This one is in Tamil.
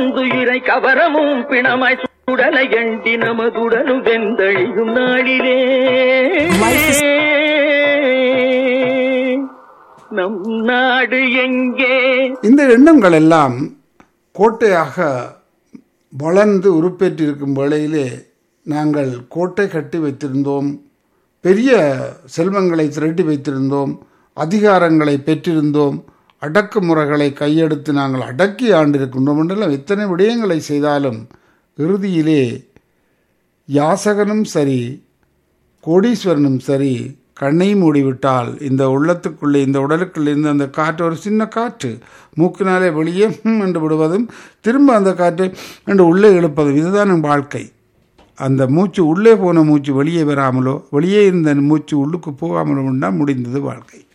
வந்துயிரை கவரமும் பிணமாய் சுடலை எண்டி நமதுடனு வெந்தழியும் நாளிலே நம் நாடு எங்கே இந்த எண்ணங்கள் எல்லாம் கோட்டையாக வளர்ந்து உருப்பெற்றிருக்கும் வேளையிலே நாங்கள் கோட்டை கட்டி வைத்திருந்தோம் பெரிய செல்வங்களை திரட்டி வைத்திருந்தோம் அதிகாரங்களை பெற்றிருந்தோம் அடக்குமுறைகளை கையெடுத்து நாங்கள் அடக்கி ஆண்டிருக்கின்றோம் என்றெல்லாம் எத்தனை விடயங்களை செய்தாலும் இறுதியிலே யாசகனும் சரி கோடீஸ்வரனும் சரி கண்ணை மூடிவிட்டால் இந்த உள்ளத்துக்குள்ளே இந்த உடலுக்குள்ளே இருந்து அந்த காற்று ஒரு சின்ன காற்று மூக்கினாலே வெளியே ஹம் என்று விடுவதும் திரும்ப அந்த காற்று என்று உள்ளே இழுப்பதும் இதுதான் நம் வாழ்க்கை அந்த மூச்சு உள்ளே போன மூச்சு வெளியே வராமலோ வெளியே இருந்த மூச்சு உள்ளுக்கு போகாமலோ தான் முடிந்தது வாழ்க்கை